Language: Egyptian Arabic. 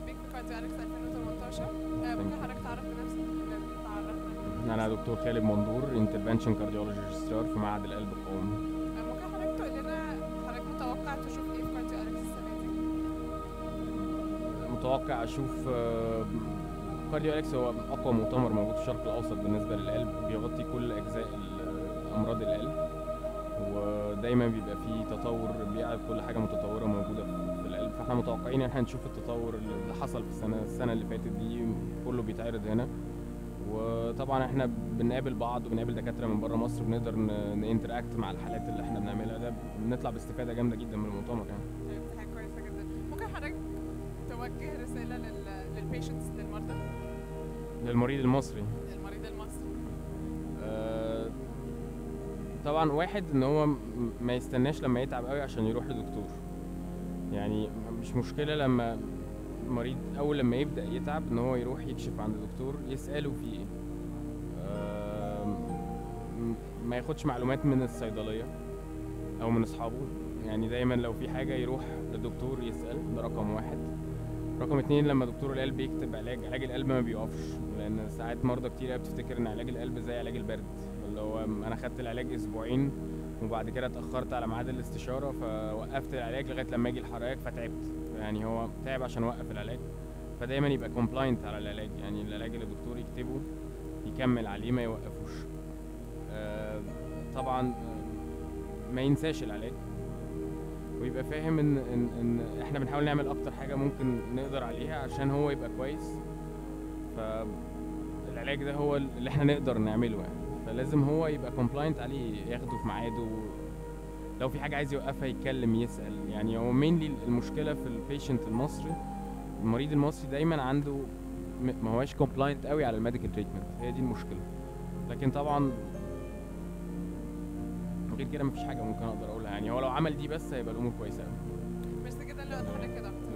بيك في كارديولوجي 2018 آه، ممكن حضرتك تعرف بنفسك تعرفنا انا دكتور خالد مندور انترفنشن كارديولوجي ريجسترار في معهد القلب القومي آه، ممكن حضرتك تقول لنا حضرتك متوقع تشوف ايه في كارديولوجي السنه دي؟ متوقع اشوف كارديو هو اقوى مؤتمر موجود في الشرق الاوسط بالنسبه للقلب بيغطي كل اجزاء ال- امراض القلب ودايما بيبقى فيه تطور بيعرض كل حاجه متطوره موجوده في في القلب فاحنا متوقعين ان احنا نشوف التطور اللي حصل في السنه السنه اللي فاتت دي كله بيتعرض هنا وطبعا احنا بنقابل بعض وبنقابل دكاتره من بره مصر بنقدر نانتراكت مع الحالات اللي احنا بنعملها ده بنطلع باستفاده جامده جدا من المؤتمر يعني طيب، دي حاجه كويسه جدا ممكن حضرتك توجه رساله لل للبيشنتس للمرضى للمريض المصري للمريض المصري آه، طبعا واحد ان هو م- ما يستناش لما يتعب قوي عشان يروح لدكتور يعني مش مشكله لما مريض اول لما يبدا يتعب ان هو يروح يكشف عند دكتور يساله في ايه آه، م- ما ياخدش معلومات من الصيدليه او من اصحابه يعني دايما لو في حاجه يروح للدكتور يسال ده رقم واحد رقم اتنين لما دكتور القلب يكتب علاج علاج القلب ما بيقفش لان ساعات مرضى كتير قوي بتفتكر ان علاج القلب زي علاج البرد اللي هو انا خدت العلاج اسبوعين وبعد كده اتاخرت على ميعاد الاستشاره فوقفت العلاج لغايه لما اجي الحراق فتعبت يعني هو تعب عشان وقف العلاج فدايما يبقى كومبلاينت على العلاج يعني العلاج اللي الدكتور يكتبه يكمل عليه ما يوقفوش آه، طبعا آه، ما ينساش العلاج ويبقى فاهم ان ان ان احنا بنحاول نعمل اكتر حاجه ممكن نقدر عليها عشان هو يبقى كويس فالعلاج ده هو اللي احنا نقدر نعمله يعني فلازم هو يبقى كومبلاينت عليه ياخده في ميعاده لو في حاجه عايز يوقفها يتكلم يسال يعني هو مينلي المشكله في البيشنت المصري المريض المصري دايما عنده م- ما هواش كومبلاينت قوي على الميديكال تريتمنت هي دي المشكله لكن طبعا غير كده مفيش حاجه ممكن اقدر اقولها يعني هو لو عمل دي بس هيبقى الامور كويسه قوي ميرسي جدا لوقت حضرتك يا دكتور